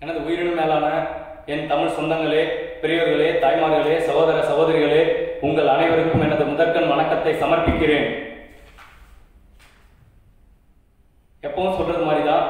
எனது உயிரினும் மேலான என் தமிழ் சொந்தங்களே பெரியவர்களே தாய்மார்களே சகோதர சகோதரிகளே உங்கள் அனைவருக்கும் எனது முதற்கண் வணக்கத்தை சமர்ப்பிக்கிறேன் எப்பவும் சொல்றது மாதிரி தான்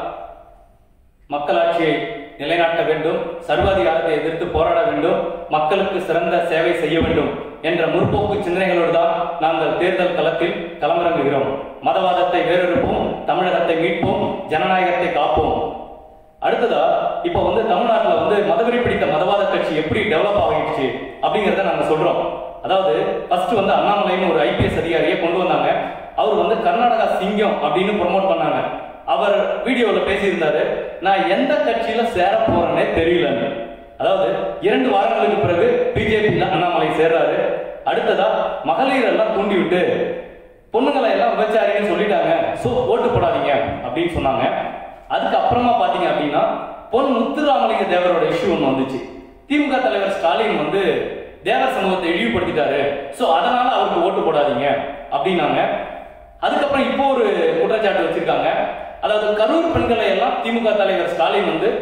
மக்களாட்சியை நிலைநாட்ட வேண்டும் சர்வாதிகாரத்தை எதிர்த்து போராட வேண்டும் மக்களுக்கு சிறந்த சேவை செய்ய வேண்டும் என்ற முற்போக்கு சிந்தனைகளோடு தான் நாங்கள் தேர்தல் களத்தில் களமிறங்குகிறோம் மதவாதத்தை வேறெடுப்போம் தமிழகத்தை மீட்போம் ஜனநாயகத்தை காப்போம் அடுத்ததா இப்போ வந்து தமிழ்நாட்டில் வந்து மதவெறி பிடித்த மதவாத கட்சி எப்படி டெவலப் ஆகிடுச்சு அப்படிங்கிறத நாங்கள் சொல்றோம் அதாவது ஃபர்ஸ்ட் வந்து அண்ணாமலைன்னு ஒரு ஐபிஎஸ் அதிகாரியை கொண்டு வந்தாங்க அவர் வந்து கர்நாடகா சிங்கம் அப்படின்னு ப்ரொமோட் பண்ணாங்க அவர் வீடியோவில் பேசியிருந்தாரு நான் எந்த கட்சியில சேர போறேன்னே தெரியலன்னு அதாவது இரண்டு வாரங்களுக்கு பிறகு பிஜேபி அண்ணாமலை சேர்றாரு அடுத்ததா மகளிர் எல்லாம் தூண்டி விட்டு பொண்ணுங்களை எல்லாம் விபச்சாரின்னு சொல்லிட்டாங்க சோ ஓட்டு போடாதீங்க அப்படின்னு சொன்னாங்க அதுக்கு அப்புறமா பாத்தீங்க அப்படின்னா பொன் முத்துராமலிங்க தேவரோட இஷ்யூ ஒன்று வந்துச்சு திமுக தலைவர் ஸ்டாலின் வந்து தேவர் சமூகத்தை இழிவுபடுத்திட்டாரு சோ அதனால அவருக்கு ஓட்டு போடாதீங்க அப்படின்னாங்க அதுக்கப்புறம் இப்போ ஒரு குற்றச்சாட்டு வச்சிருக்காங்க அதாவது கரூர் பெண்களை எல்லாம் திமுக தலைவர் ஸ்டாலின் வந்து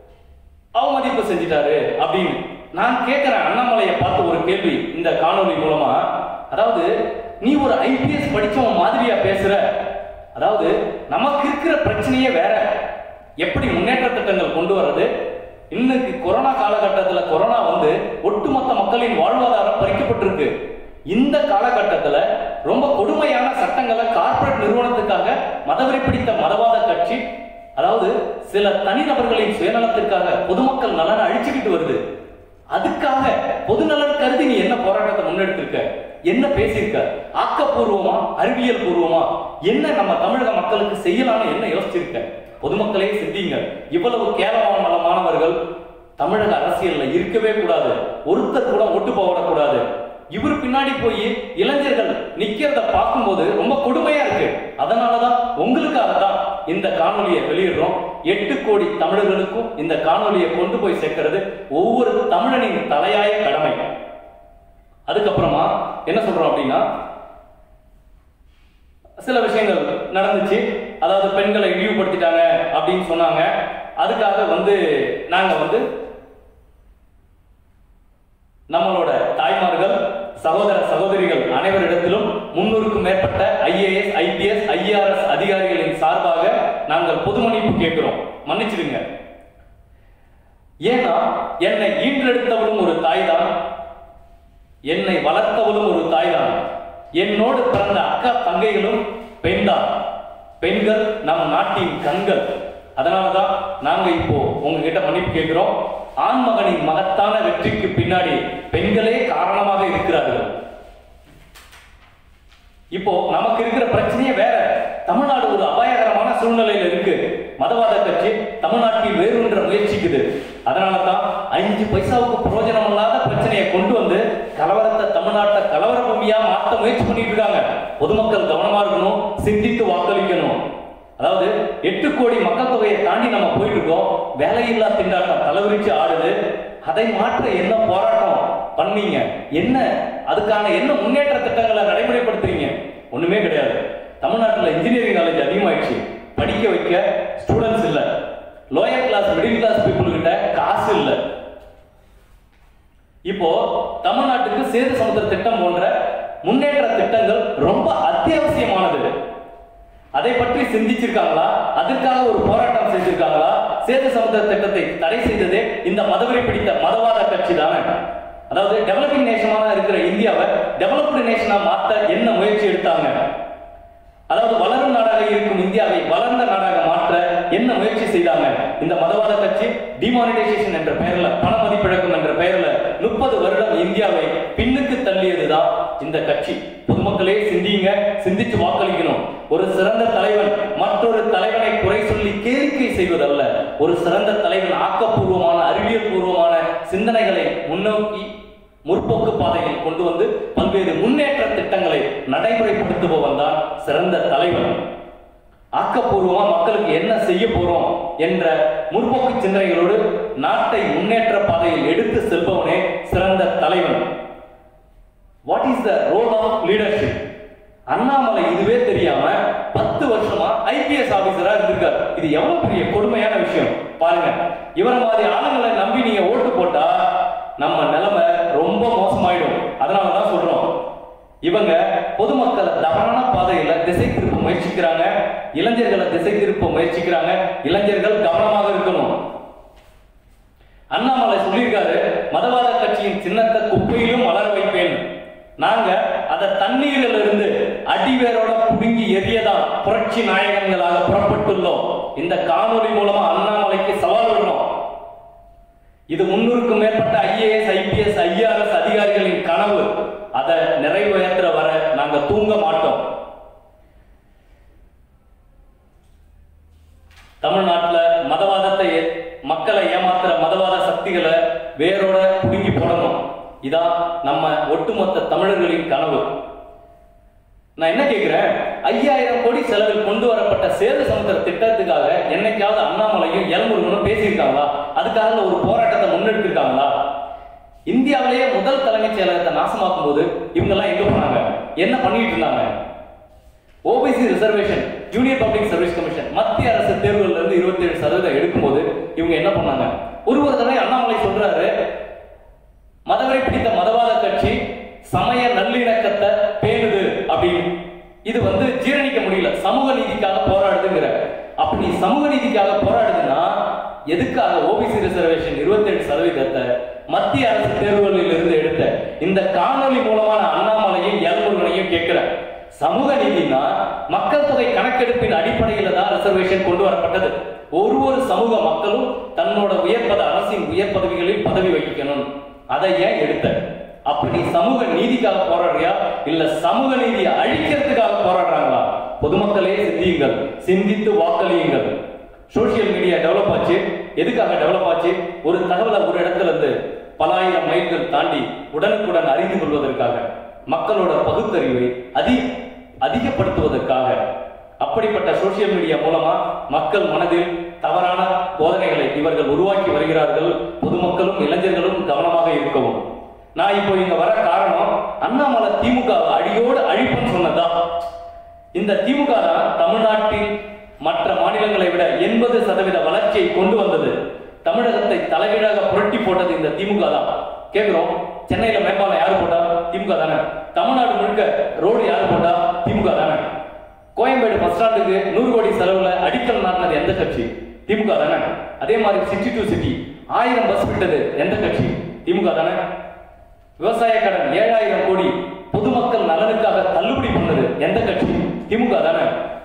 அவமதிப்பு செஞ்சிட்டாரு அப்படின்னு நான் கேட்கிறேன் அண்ணாமலையை பார்த்து ஒரு கேள்வி இந்த காணொளி மூலமா அதாவது நீ ஒரு ஐபிஎஸ் படிச்சவன் மாதிரியா பேசுற அதாவது நமக்கு இருக்கிற பிரச்சனையே வேற எப்படி முன்னேற்ற திட்டங்கள் கொண்டு வர்றது இன்னைக்கு கொரோனா காலகட்டத்துல கொரோனா வந்து ஒட்டுமொத்த மக்களின் வாழ்வாதாரம் பறிக்கப்பட்டிருக்கு இந்த காலகட்டத்துல ரொம்ப கொடுமையான சட்டங்களை கார்ப்பரேட் நிறுவனத்துக்காக மதவெறி பிடித்த மதவாத கட்சி அதாவது சில தனிநபர்களின் சுயநலத்திற்காக பொதுமக்கள் நலனை அழிச்சுக்கிட்டு வருது அதுக்காக பொதுநலன் கருதி நீ என்ன போராட்டத்தை முன்னெடுத்திருக்க என்ன பேசியிருக்க ஆக்கப்பூர்வமா அறிவியல் பூர்வமா என்ன நம்ம தமிழக மக்களுக்கு செய்யலாம்னு என்ன யோசிச்சிருக்க பொதுமக்களே சிந்திங்க இவ்வளவு கேவலமான மாணவர்கள் தமிழக அரசியல்ல இருக்கவே கூடாது ஒருத்தர் கூட ஒட்டு போடக்கூடாது இவர் பின்னாடி போய் இளைஞர்கள் நிக்கிறத பார்க்கும்போது ரொம்ப கொடுமையா இருக்கு அதனாலதான் உங்களுக்காக தான் இந்த காணொலியை வெளியிடுறோம் எட்டு கோடி தமிழர்களுக்கும் இந்த காணொலியை கொண்டு போய் சேர்க்கிறது ஒவ்வொரு தமிழனின் தலையாய கடமை அதுக்கப்புறமா என்ன சொல்றோம் அப்படின்னா சில விஷயங்கள் நடந்துச்சு அதாவது பெண்களை இழிவுபடுத்திட்டாங்க அப்படின்னு சொன்னாங்க அதுக்காக வந்து நாங்க வந்து நம்மளோட தாய்மார்கள் சகோதர சகோதரிகள் அனைவரிடத்திலும் முன்னூறுக்கும் மேற்பட்ட ஐஏஎஸ் ஐபிஎஸ் ஐஆர்எஸ் அதிகாரிகளின் சார்பாக நாங்கள் பொது மன்னிப்பு கேட்கிறோம் மன்னிச்சிடுங்க ஏன்னா என்னை ஈன்றெடுத்தவளும் ஒரு தாய்தான் என்னை வளர்த்தவளும் ஒரு தாய்தான் என்னோடு பிறந்த அக்கா தங்கைகளும் பெண்தான் பெண்கள் நம் நாட்டின் கண்கள் அதனாலதான் நாங்க இப்போ உங்ககிட்ட மன்னிப்பு கேட்கிறோம் ஆண்மகனின் மகத்தான வெற்றிக்கு பின்னாடி பெண்களே காரணமாக இருக்கிறார்கள் இப்போ நமக்கு இருக்கிற பிரச்சனையே வேற தமிழ்நாடு ஒரு அபாயகரமான சூழ்நிலையில இருக்கு மதவாத கட்சி தமிழ்நாட்டில் வேறுன்ற முயற்சிக்குது அதனால தான் அஞ்சு பைசாவுக்கு பிரயோஜனம் இல்லாத பிரச்சனையை கொண்டு வந்து கலவரத்தை தமிழ்நாட்டை கலவர பூமியா மாற்ற முயற்சி பண்ணிட்டு இருக்காங்க பொதுமக்கள் கவனமா இருக்கணும் சிந்தித்து வாக்களிக்கணும் அதாவது எட்டு கோடி மக்கள் தொகையை தாண்டி நம்ம போயிட்டு இருக்கோம் வேலையில்லா திண்டாட்டம் தலைவிரிச்சு ஆடுது அதை மாற்ற என்ன போராட்டம் பண்ணீங்க என்ன அதுக்கான என்ன முன்னேற்ற திட்டங்களை நடைமுறைப்படுத்துறீங்க ஒண்ணுமே கிடையாது தமிழ்நாட்டில் இன்ஜினியரிங் காலேஜ் அதிகமாயிடுச்சு படிக்க வைக்க ஸ்டூடெண்ட்ஸ் இல்ல lower class middle class people கிட்ட காசு இல்ல இப்போ தமிழ்நாட்டுக்கு சேது சமுத்திர திட்டம் போன்ற முன்னேற்ற திட்டங்கள் ரொம்ப அத்தியாவசியமானது அதை பற்றி சிந்திச்சிருக்காங்களா அதற்காக ஒரு போராட்டம் செஞ்சிருக்காங்களா சேது சமுத்திர திட்டத்தை தடை செய்ததே இந்த மதவெறி பிடித்த மதவாத கட்சி தானே அதாவது டெவலப்பிங் நேஷனாக இருக்கிற இந்தியாவை டெவலப்டு நேஷனா மாத்த என்ன முயற்சி எடுத்தாங்க அதாவது வளரும் நாடாக இருக்கும் இந்தியாவை வளர்ந்த நாடாக மாற்ற என்ன முயற்சி செய்தாங்க இந்த மதவாத கட்சி டிமானிட்டைசேஷன் என்ற பெயர்ல பண மதிப்பிழக்கும் என்ற பெயர்ல முப்பது வருடம் இந்தியாவை பின்னுக்கு தள்ளியதுதான் இந்த கட்சி பொதுமக்களே சிந்திங்க சிந்திச்சு வாக்களிக்கணும் ஒரு சிறந்த தலைவன் மற்றொரு தலைவனை குறை சொல்லி கேளிக்கை செய்வதல்ல ஒரு சிறந்த தலைவன் ஆக்கப்பூர்வமான அறிவியல் பூர்வமான சிந்தனைகளை முன்னோக்கி முற்போக்கு பாதையில் கொண்டு வந்து பல்வேறு முன்னேற்ற திட்டங்களை நடைமுறைப்படுத்துபவன் தான் சிறந்த தலைவன் ஆக்கப்பூர்வமா மக்களுக்கு என்ன செய்ய போறோம் என்ற முற்போக்கு சிந்தனைகளோடு நாட்டை முன்னேற்ற பாதையில் எடுத்து செல்பவனே சிறந்த தலைவன் what is the role of leadership Annamalai இதுவே தெரியாம பத்து வருஷமா ஐபிஎஸ் ஆபீசரா இருந்திருக்காரு இது எவ்வளவு பெரிய கொடுமையான விஷயம் பாருங்க இவரை மாதிரி ஆளுங்களை நம்பி நீங்க ஓட்டு போட்டா நம்ம நிலைமை ரொம்ப மோசமாயிடும் அதனால தான் சொல்றோம் இவங்க பொதுமக்களை தவறான பாதையில திசை திருப்ப முயற்சிக்கிறாங்க இளைஞர்களை திசை திருப்ப முயற்சிக்கிறாங்க இளைஞர்கள் கவனமாக இருக்கணும் அண்ணாமலை சொல்லியிருக்காரு மதவாத கட்சியின் சின்னத்தை குப்பையிலும் வளர வைப்பேன் நாங்க அதை தண்ணீரில் இருந்து அடிவேரோட புடுங்கி எரியதான் புரட்சி நாயகன்களாக புறப்பட்டுள்ளோம் இந்த காணொளி மூலமா அண்ணாமலைக்கு சவால் விடுறோம் இது முன்னூறுக்கும் மேற்பட்ட ஐஏஎஸ் ஐபிஎஸ் ஐஆர்எஸ் அதிகாரிகளின் கனவு அதை நிறைவேற்ற வர நாங்க தூங்க மாட்டோம் தமிழ்நாட்டுல மதவாதத்தை ஏ- மக்களை ஏமாத்துற மதவாத சக்திகளை வேரோட புடுங்கி போடணும் இதான் நம்ம ஒட்டுமொத்த தமிழர்களின் கனவு நான் என்ன கேட்கிறேன் ஐயாயிரம் கோடி செலவில் கொண்டு வரப்பட்ட சேது சமுத்திர திட்டத்துக்காக என்னைக்காவது அண்ணாமலையும் எல்முருகனும் பேசியிருக்காங்களா அதுக்காக ஒரு போராட்டத்தை முன்னெடுத்திருக்காங்களா இந்தியாவிலேயே முதல் தலைமைச் செயலகத்தை நாசமாக்கும் போது இவங்க எல்லாம் எங்க போனாங்க என்ன பண்ணிட்டு இருந்தாங்க OBC reservation junior public service commission மத்திய அரசு தேர்வுகள்ல இருந்து இருபத்தி ஏழு சதவீதம் எடுக்கும்போது இவங்க என்ன பண்ணாங்க ஒரு ஒரு தடவை அண்ணாமலை சொல்றாரு மதவரை பிடித்த மதவாத கட்சி சமய நல்லிணக்கத்தை பேணுது அப்படின்னு இது வந்து ஜீரணிக்க முடியல சமூக நீதிக்காக போராடுதுங்கிற அப்படி நீ சமூக நீதிக்காக போராடுதுன்னா எதுக்காக ஓபிசி ரிசர்வேஷன் இருபத்தேழு சதவீதத்தை மத்திய அரசு தேர்வுகளில் இருந்து எடுத்த இந்த காணொளி மூலமான அண்ணாமலையும் எல்முருகனையும் கேட்கிறேன் சமூக நீதினா மக்கள் தொகை கணக்கெடுப்பின் அடிப்படையில தான் ரிசர்வேஷன் கொண்டு வரப்பட்டது ஒரு ஒரு சமூக மக்களும் தன்னோட உயர்பத அரசின் உயர் பதவிகளில் பதவி வகிக்கணும் அதை ஏன் எடுத்த அப்ப நீ சமூக நீதிக்காக போராடுறியா இல்ல சமூக நீதியை அழிக்கிறதுக்காக போராடுறாங்களா பொதுமக்களே சிந்தியுங்கள் சிந்தித்து வாக்களியுங்கள் சோசியல் மீடியா டெவலப் ஆச்சு எதுக்காக டெவலப் ஆச்சு ஒரு தகவலை ஒரு இடத்துல இருந்து பல ஆயிரம் மைல்கள் தாண்டி உடனுக்குடன் அறிந்து கொள்வதற்காக மக்களோட பகுத்தறிவை அதி அதிகப்படுத்துவதற்காக அப்படிப்பட்ட சோசியல் மீடியா மூலமா மக்கள் மனதில் தவறான போதனைகளை இவர்கள் உருவாக்கி வருகிறார்கள் பொதுமக்களும் இளைஞர்களும் கவனமாக இருக்கவும் நான் இப்போ இங்க வர காரணம் அண்ணாமலை திமுக வை அடியோடு அழிப்புன்னு சொன்னதா இந்த திமுக தான் தமிழ்நாட்டில் மற்ற மாநிலங்களை விட எண்பது சதவீத வளர்ச்சியை கொண்டு வந்தது தமிழகத்தை தலைகீழாக புரட்டி போட்டது இந்த திமுக தான் கேக்குறோம் சென்னையில மேம்பாலம் யாரு போட்டா திமுக தானே தமிழ்நாடு முழுக்க ரோடு யாரு போட்டா திமுக தானே கோயம்பேடு பஸ் ஸ்டாண்டுக்கு நூறு கோடி செலவுல அடிக்கல் நாட்டினது எந்த கட்சி திமுக தானே அதே மாதிரி சிட்டி டு சிட்டி ஆயிரம் பஸ் விட்டது எந்த கட்சி திமுக தானே விவசாய கடன் ஏழாயிரம் கோடி பொதுமக்கள் நலனுக்காக தள்ளுபடி பண்ணது எந்த கட்சி திமுக தானே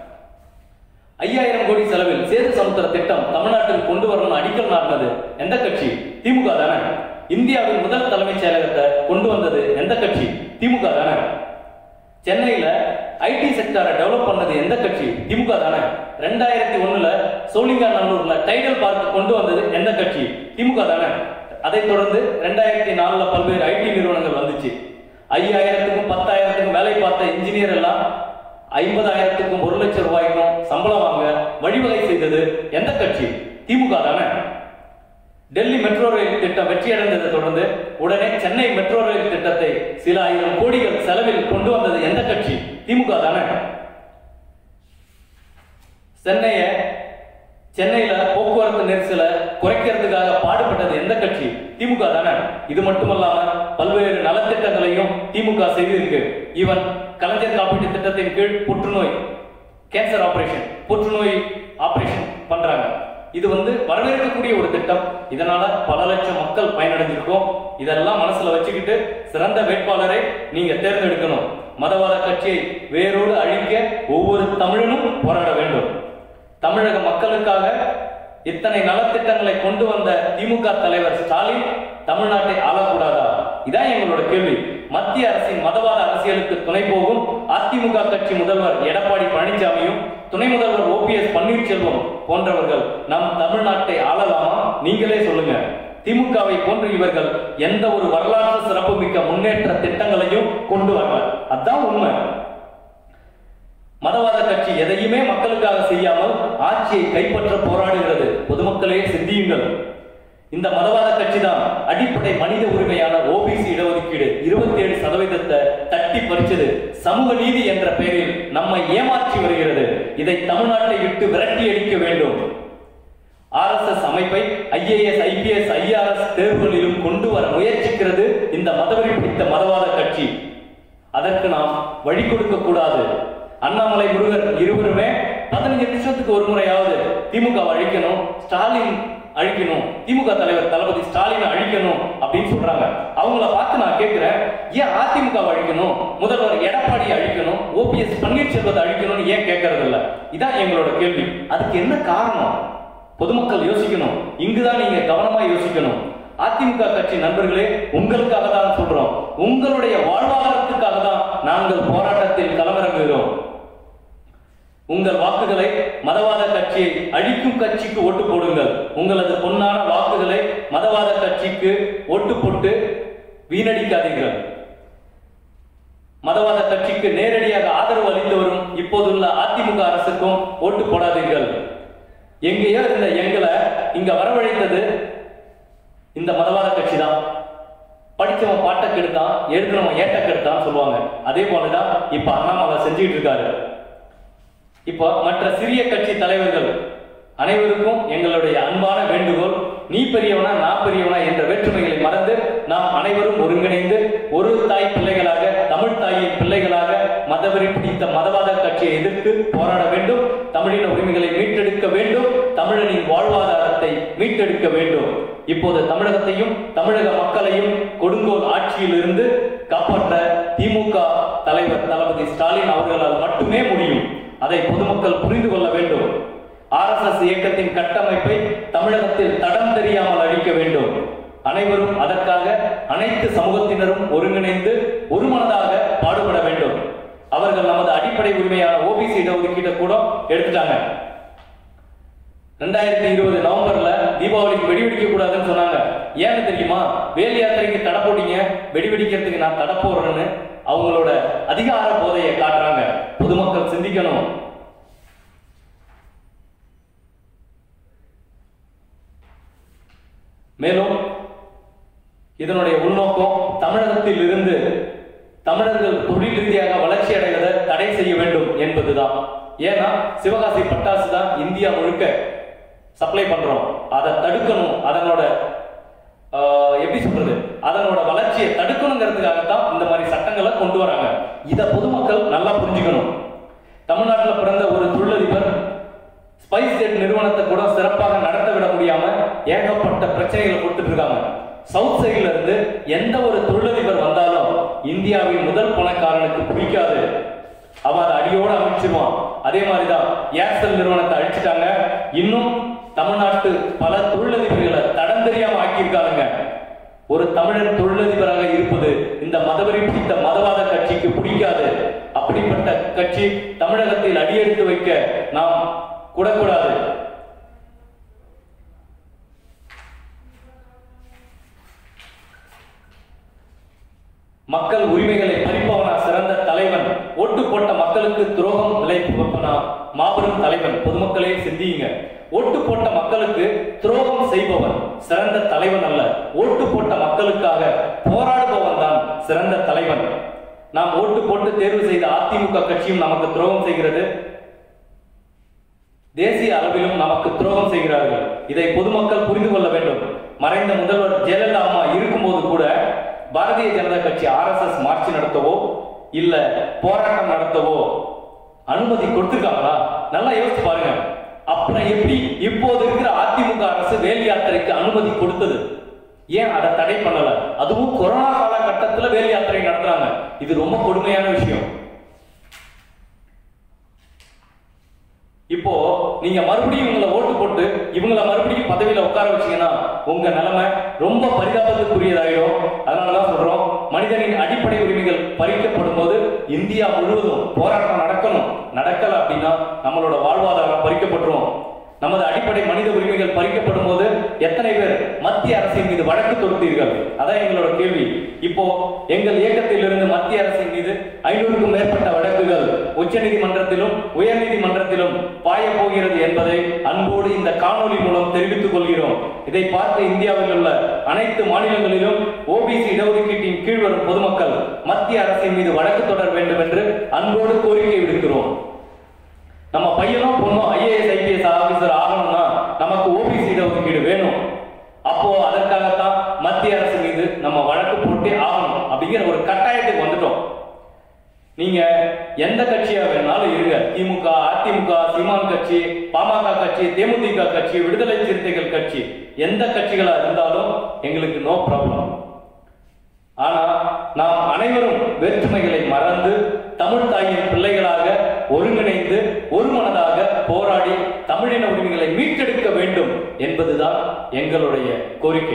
ஐயாயிரம் கோடி செலவில் சேது சமுத்திர திட்டம் தமிழ்நாட்டில் கொண்டு வரணும் அடிக்கல் நாட்டினது எந்த கட்சி திமுக தானே இந்தியாவின் முதல் தலைமைச் செயலகத்தை கொண்டு வந்தது எந்த கட்சி திமுக தானே சென்னையில ஐடி செக்டாரை டெவலப் பண்ணது எந்த கட்சி திமுக தானே ரெண்டாயிரத்தி ஒண்ணுல சோழிங்கநல்லூர்ல டைடல் பார்க் கொண்டு வந்தது எந்த கட்சி திமுக தானே அதைத் தொடர்ந்து ரெண்டாயிரத்தி நாலுல பல்வேறு ஐடி நிறுவனங்கள் வந்துச்சு ஐயாயிரத்துக்கும் பத்தாயிரத்துக்கும் வேலை பார்த்த இன்ஜினியர் எல்லாம் ஐம்பதாயிரத்துக்கும் ஒரு லட்சம் ரூபாய்க்கும் சம்பளம் வாங்க வழிவகை செய்தது எந்த கட்சி திமுக தானே டெல்லி மெட்ரோ ரயில் திட்டம் வெற்றியடைந்ததை தொடர்ந்து உடனே சென்னை மெட்ரோ ரயில் திட்டத்தை சில ஆயிரம் கோடிகள் செலவில் கொண்டு வந்தது எந்த கட்சி திமுக தானே சென்னைய சென்னையில போக்குவரத்து நெரிசலை குறைக்கிறதுக்காக பாடுபட்டது எந்த கட்சி திமுக தானே இது மட்டுமல்லாம பல்வேறு நலத்திட்டங்களையும் திமுக செய்திருக்கு ஈவன் கலைஞர் காப்பீட்டு திட்டத்தின் கீழ் புற்றுநோய் கேன்சர் ஆபரேஷன் புற்றுநோய் ஆபரேஷன் பண்றாங்க இது வந்து வரவேற்கக்கூடிய ஒரு திட்டம் இதனால பல லட்சம் மக்கள் பயனடைஞ்சிருக்கோம் இதெல்லாம் மனசுல வச்சுக்கிட்டு சிறந்த வேட்பாளரை நீங்க தேர்ந்தெடுக்கணும் மதவாத கட்சியை வேரோடு அழிக்க ஒவ்வொரு தமிழனும் போராட வேண்டும் தமிழக மக்களுக்காக இத்தனை நலத்திட்டங்களை கொண்டு வந்த திமுக தலைவர் ஸ்டாலின் தமிழ்நாட்டை ஆளக்கூடாதா இதான் எங்களோட கேள்வி மத்திய அரசின் மதவாத அரசியலுக்கு துணை போகும் அதிமுக கட்சி முதல்வர் எடப்பாடி பழனிசாமியும் துணை முதல்வர் ஓபிஎஸ் பன்னீர்செல்வம் போன்றவர்கள் நம் தமிழ்நாட்டை ஆளலாமா நீங்களே சொல்லுங்க திமுகவை போன்று இவர்கள் எந்த ஒரு வரலாற்று சிறப்புமிக்க முன்னேற்ற திட்டங்களையும் கொண்டு வரல அதான் உண்மை மதவாத கட்சி எதையுமே மக்களுக்காக செய்யாமல் ஆட்சியை கைப்பற்ற போராடுகிறது பொதுமக்களே சிந்தியுங்கள் இந்த மதவாத கட்சி தான் அடிப்படை மனித உரிமையான ஓபிசி இடஒதுக்கீடு இருபத்தி ஏழு சதவீதத்தை தட்டி தட்டி பறிச்சது சமூக நீதி என்ற பெயரில் நம்மை ஏமாற்றி வருகிறது இதை தமிழ்நாட்டை விட்டு விரட்டி அடிக்க வேண்டும் ஆர்எஸ்எஸ் அமைப்பை ஐஏஎஸ் ஐபிஎஸ் ஐஆர்எஸ் தேர்வுகளிலும் கொண்டு வர முயற்சிக்கிறது இந்த மதவெறி பிடித்த மதவாத கட்சி அதற்கு நாம் வழி கொடுக்க கூடாது அண்ணாமலை முருகர் இருவருமே பதினஞ்சு நிமிஷத்துக்கு ஒரு முறையாவது திமுக அழிக்கணும் ஸ்டாலின் அழிக்கணும் திமுக தலைவர் தளபதி ஸ்டாலின் அழிக்கணும் அப்படின்னு சொல்றாங்க அவங்கள பார்த்து நான் கேட்கிறேன் ஏன் அதிமுக அழிக்கணும் முதல்வர் எடப்பாடி அழிக்கணும் ஓபிஎஸ் பன்னீர்செல்வத்தை அழிக்கணும்னு ஏன் கேட்கறது இல்ல இதான் எங்களோட கேள்வி அதுக்கு என்ன காரணம் பொதுமக்கள் யோசிக்கணும் இங்குதான் நீங்க கவனமா யோசிக்கணும் அதிமுக கட்சி நண்பர்களே உங்களுக்காக தான் சொல்றோம் உங்களுடைய வாழ்வாதாரத்துக்காக தான் நாங்கள் போராட்டத்தில் களமிறங்குகிறோம் உங்கள் வாக்குகளை மதவாத கட்சியை அழிக்கும் கட்சிக்கு ஓட்டு போடுங்கள் உங்களது பொன்னான வாக்குகளை மதவாத கட்சிக்கு ஓட்டு போட்டு வீணடிக்காதீர்கள் மதவாத கட்சிக்கு நேரடியாக ஆதரவு அளித்து வரும் இப்போதுள்ள அதிமுக அரசுக்கும் ஓட்டு போடாதீர்கள் எங்கேயோ இருந்த எங்களை இங்க வரவழைத்தது இந்த மதவாத கட்சி தான் படிச்சவன் பாட்டை கெடுத்தான் எழுதினவன் ஏட்ட கெடுத்தான் சொல்லுவாங்க அதே போலதான் இப்ப அண்ணாமலை செஞ்சுட்டு இருக்காரு இப்போ மற்ற சிறிய கட்சி தலைவர்கள் அனைவருக்கும் எங்களுடைய அன்பான வேண்டுகோள் நீ பெரியவனா நான் பெரியவனா என்ற வேற்றுமைகளை மறந்து நாம் அனைவரும் ஒருங்கிணைந்து ஒரு தாய் பிள்ளைகளாக தமிழ் தாயின் பிள்ளைகளாக மதவெறி பிடித்த மதவாத கட்சியை எதிர்த்து போராட வேண்டும் தமிழின உரிமைகளை மீட்டெடுக்க வேண்டும் தமிழனின் வாழ்வாதாரத்தை மீட்டெடுக்க வேண்டும் இப்போது தமிழகத்தையும் தமிழக மக்களையும் கொடுங்கோல் ஆட்சியில் இருந்து காப்பாற்ற திமுக தலைவர் தளபதி ஸ்டாலின் அவர்களால் மட்டுமே முடியும் அதை பொதுமக்கள் புரிந்து கொள்ள வேண்டும் ஆர்எஸ்எஸ் இயக்கத்தின் கட்டமைப்பை தமிழகத்தில் தடம் தெரியாமல் அழிக்க வேண்டும் அனைவரும் அதற்காக அனைத்து சமூகத்தினரும் ஒருங்கிணைந்து ஒருமனதாக பாடுபட வேண்டும் அவர்கள் நமது அடிப்படை உரிமையான ஓபிசி இடஒதுக்கீட்டை கூட எடுத்துட்டாங்க ரெண்டாயிரத்தி இருபது நவம்பர்ல தீபாவளிக்கு வெடி வெடிக்க கூடாதுன்னு சொன்னாங்க ஏன்னு தெரியுமா வேல் யாத்திரைக்கு தடை போட்டீங்க வெடி வெடிக்கிறதுக்கு நான் தடை போடுறேன்னு அவங்களோட அதிகார போதையை காட்டுறாங்க பொதுமக்கள் சிந்திக்கணும் மேலும் இதனுடைய உள்நோக்கம் தமிழகத்தில் இருந்து தமிழர்கள் தொழில் ரீதியாக வளர்ச்சி அடைவதை தடை செய்ய வேண்டும் என்பதுதான் ஏன்னா சிவகாசி பட்டாசு தான் இந்தியா முழுக்க சப்ளை பண்றோம் அதை தடுக்கணும் அதனோட ஆஹ், எப்படி சொல்றது அதனோட வளர்ச்சியை தடுக்கணுங்கிறதுக்காகத்தான் இந்த மாதிரி சட்டங்களை கொண்டு வராங்க இதை பொதுமக்கள் நல்லா புரிஞ்சுக்கணும் தமிழ்நாட்டில் பிறந்த ஒரு தொழிலதிபர் ஸ்பைஸ் ஜெட் நிறுவனத்தை கூட சிறப்பாக நடத்த விட முடியாம ஏகப்பட்ட பிரச்சனைகளை கொடுத்துட்டு இருக்காங்க சவுத் சைடுல இருந்து எந்த ஒரு தொழிலதிபர் வந்தாலும் இந்தியாவின் முதல் பணக்காரனுக்கு பிடிக்காது அவன் அதை அடியோட அமைச்சிருவான் அதே மாதிரிதான் ஏர்செல் நிறுவனத்தை அழிச்சிட்டாங்க இன்னும் தமிழ்நாட்டு பல தொழிலதிபர்களை தடம் தெரியாம ஆக்கியிருக்காங்க ஒரு தமிழன் தொழிலதிபராக இருப்பது இந்த மதவெறி பிடித்த மதவாத கட்சிக்கு பிடிக்காது அப்படிப்பட்ட கட்சி தமிழகத்தில் அடியெடுத்து வைக்க நாம் கூடக்கூடாது மக்கள் உரிமைகளை பறிப்பவனா சிறந்த தலைவன் ஓட்டு போட்ட மக்களுக்கு துரோகம் விளைவிப்பவனா மாபெரும் தலைவன் பொதுமக்களே சிந்தியுங்க ஓட்டு போட்ட மக்களுக்கு துரோகம் செய்பவன் சிறந்த தலைவன் அல்ல ஓட்டு போட்ட மக்களுக்காக போராடுபவன் தான் சிறந்த தலைவன் நாம் ஓட்டு போட்டு தேர்வு செய்த அதிமுக கட்சியும் நமக்கு துரோகம் செய்கிறது தேசிய அளவிலும் நமக்கு துரோகம் செய்கிறார்கள் இதை பொதுமக்கள் புரிந்து கொள்ள வேண்டும் மறைந்த முதல்வர் ஜெயலலிதா அம்மா இருக்கும்போது கூட பாரதிய ஜனதா கட்சி ஆர்எஸ்எஸ் மார்ச் நடத்தவோ இல்ல போராட்டம் நடத்தவோ அனுமதி கொடுத்திருக்காங்களா நல்லா யோசிச்சு பாருங்க அப்புறம் எப்படி இப்போது இருக்கிற அதிமுக அரசு வேல் யாத்திரைக்கு அனுமதி கொடுத்தது ஏன் அதை தடை பண்ணல அதுவும் கொரோனா காலகட்டத்துல வேல் யாத்திரை நடத்துறாங்க இது ரொம்ப கொடுமையான விஷயம் இப்போ நீங்க மறுபடியும் இவங்களை ஓட்டு போட்டு இவங்களை மறுபடியும் பதவியில உட்கார வச்சீங்கன்னா உங்க நிலைமை ரொம்ப பரிதாபத்துக்குரியதாயிடும் அதனாலதான் சொல்றோம் மனிதனின் அடிப்படை உரிமைகள் பறிக்கப்படும் போது இந்தியா முழுவதும் போராட்டம் நடக்கணும் நடக்கல அப்படின்னா நம்மளோட வாழ்வாதாரம் பறிக்கப்பட்டுரும் நமது அடிப்படை மனித உரிமைகள் பறிக்கப்படும் போது எத்தனை பேர் மத்திய அரசின் மீது வழக்கு தொடுத்தீர்கள் அதான் எங்களோட கேள்வி இப்போ எங்கள் இயக்கத்திலிருந்து மத்திய அரசின் மீது ஐநூறுக்கும் மேற்பட்ட வழக்குகள் உச்சநீதிமன்றத்திலும் உயர்நீதிமன்றத்திலும் பாய போகிறது என்பதை அன்போடு இந்த காணொளி மூலம் தெரிவித்துக் கொள்கிறோம் இதை பார்த்து இந்தியாவில் உள்ள அனைத்து மாநிலங்களிலும் ஓபிசி இடஒதுக்கீட்டின் கீழ் வரும் பொதுமக்கள் மத்திய அரசின் மீது வழக்கு தொடர வேண்டும் என்று அன்போடு கோரிக்கை விடுக்கிறோம் நம்ம பையனும் பொண்ணும் ஐஏஎஸ் ஐபிஎஸ் ஆபீசர் ஆகணும்னா நமக்கு ஓபிசி இடஒதுக்கீடு வேணும் அப்போ அதற்காகத்தான் மத்திய அரசு மீது நம்ம வழக்கு போட்டே ஆகணும் அப்படிங்கிற ஒரு கட்டாயத்துக்கு வந்துட்டோம் நீங்க எந்த கட்சியா வேணாலும் இருங்க திமுக அதிமுக சீமான் கட்சி பாமக கட்சி தேமுதிக கட்சி விடுதலை சிறுத்தைகள் கட்சி எந்த கட்சிகளா இருந்தாலும் எங்களுக்கு நோ ப்ராப்ளம் ஆனா நாம் அனைவரும் வேற்றுமைகளை மறந்து தமிழ் தாயின் பிள்ளைகளாக ஒருங்கிணைந்து ஒரு மனதாக போராடி தமிழின உரிமைகளை மீட்டெடுக்க வேண்டும் என்பதுதான் எங்களுடைய கோரிக்கை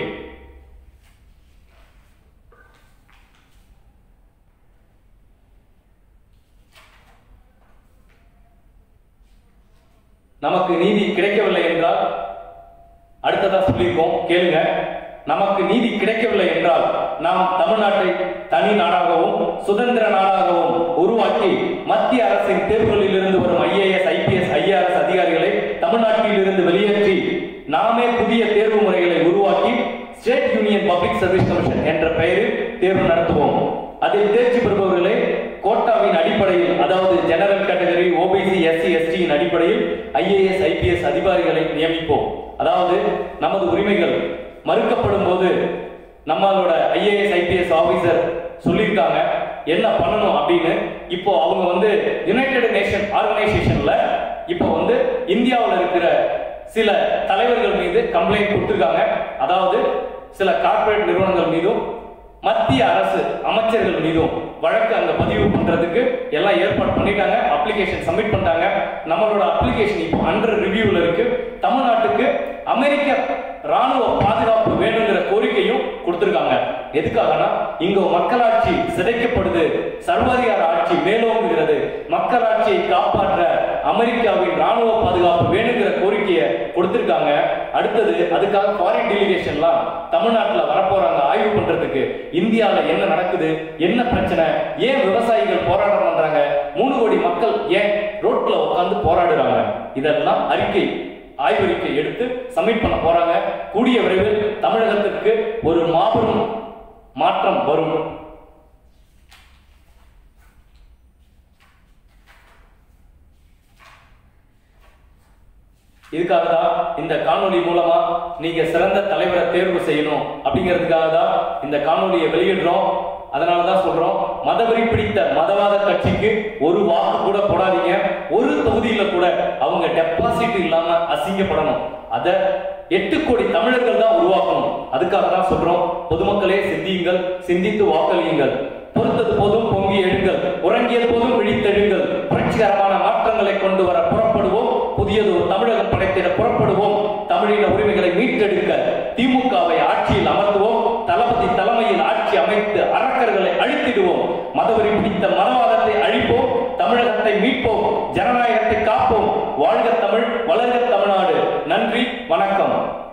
நமக்கு நீதி கிடைக்கவில்லை என்றால் அடுத்ததா சொல்லியிருக்கோம் கேளுங்க நமக்கு நீதி கிடைக்கவில்லை என்றால் நாம் தமிழ்நாட்டை தனி நாடாகவும் சுதந்திர நாடாகவும் உருவாக்கி மத்திய அரசின் தேர்வுகளில் இருந்து வரும் ஐஏஎஸ் ஐபிஎஸ் ஐஆர்எஸ் அதிகாரிகளை தமிழ்நாட்டில் இருந்து வெளியேற்றி நாமே புதிய தேர்வு முறைகளை உருவாக்கி state union public service commission என்ற பெயரில் தேர்வு நடத்துவோம் அதில் தேர்ச்சி பெறுபவர்களை கோட்டாவின் அடிப்படையில் அதாவது ஜெனரல் கேட்டகரி ஓபிசி எஸ்சி எஸ்டியின் அடிப்படையில் ஐஏஎஸ் ஐபிஎஸ் அதிகாரிகளை நியமிப்போம் அதாவது நமது உரிமைகள் மறுக்கப்படும் போது நம்மளோட ஐஏஎஸ் ஐபிஎஸ் ஆபீசர் சொல்லியிருக்காங்க என்ன பண்ணணும் அப்படின்னு இப்போ அவங்க வந்து யுனைடெட் நேஷன் ஆர்கனைசேஷன்ல இப்போ வந்து இந்தியாவில் இருக்கிற சில தலைவர்கள் மீது கம்ப்ளைண்ட் கொடுத்திருக்காங்க அதாவது சில கார்ப்பரேட் நிறுவனங்கள் மீதும் மத்திய அரசு அமைச்சர்கள் மீதும் வழக்கு அங்க பதிவு பண்றதுக்கு எல்லாம் ஏற்பாடு பண்ணிட்டாங்க அப்ளிகேஷன் சப்மிட் பண்ணிட்டாங்க நம்மளோட அப்ளிகேஷன் இப்போ அண்டர் ரிவ்யூல இருக்கு தமிழ்நாட்டுக்கு அமெரிக்க ராணுவ பாதுகாப்பு வேணுங்கிற கோரிக்கையும் கொடுத்திருக்காங்க எதுக்காகனா இங்க மக்களாட்சி சிதைக்கப்படுது சர்வாதிகார ஆட்சி மேலோங்குகிறது மக்களாட்சியை காப்பாற்ற அமெரிக்காவின் ராணுவ பாதுகாப்பு வேணுங்கிற கோரிக்கையை கொடுத்திருக்காங்க அடுத்தது அதுக்காக ஃபாரின் டெலிகேஷன்லாம் தமிழ்நாட்டுல வரப்போறாங்க ஆய்வு பண்றதுக்கு இந்தியால என்ன நடக்குது என்ன பிரச்சனை ஏன் விவசாயிகள் போராட்டம் பண்றாங்க மூணு கோடி மக்கள் ஏன் ரோட்ல உட்கார்ந்து போராடுறாங்க இதெல்லாம் அறிக்கை ஆய்வறிக்கை எடுத்து சப்மிட் பண்ண போறாங்க கூடிய விரைவில் தமிழகத்திற்கு ஒரு மாபெரும் மாற்றம் வரும் இதுக்காக தான் இந்த காணொளி மூலமா நீங்க சிறந்த தலைவரை தேர்வு செய்யணும் அப்படிங்கிறதுக்காக தான் இந்த காணொளியை வெளியிடுறோம் அதனால தான் சொல்றோம் மதவெறி பிடித்த மதவாத கட்சிக்கு ஒரு வாக்கு கூட போடாதீங்க ஒரு தொகுதியில கூட அவங்க டெபாசிட் இல்லாம அசிங்கப்படணும் அத எட்டு கோடி தமிழர்கள் தான் உருவாக்கணும் அதுக்காக தான் சொல்றோம் பொதுமக்களே சிந்தியுங்கள் சிந்தித்து வாக்களியுங்கள் பொறுத்தது போதும் பொங்கி எழுங்கள் உறங்கியது போதும் விழித்தெழுங்கள் புரட்சிகரமான மாற்றங்களை கொண்டு வர புறப்படுவோம் புதியது ஒரு தமிழகம் படைத்திட புறப்படுவோம் தமிழின உரிமைகளை மீட்டெடுக்க திமுகவை ஆட்சியில் அமர்த்துவோம் தளபதி தலைமையில் ஆட்சி அமைத்து அரக்கர்களை அழித்திடுவோம் மதவெறி பிடித்த மனவாதத்தை அழிப்போம் தமிழகத்தை மீட்போம் ஜனநாயகத்தை காப்போம் வாழ்க தமிழ் வளர்க தமிழ்நாடு நன்றி வணக்கம்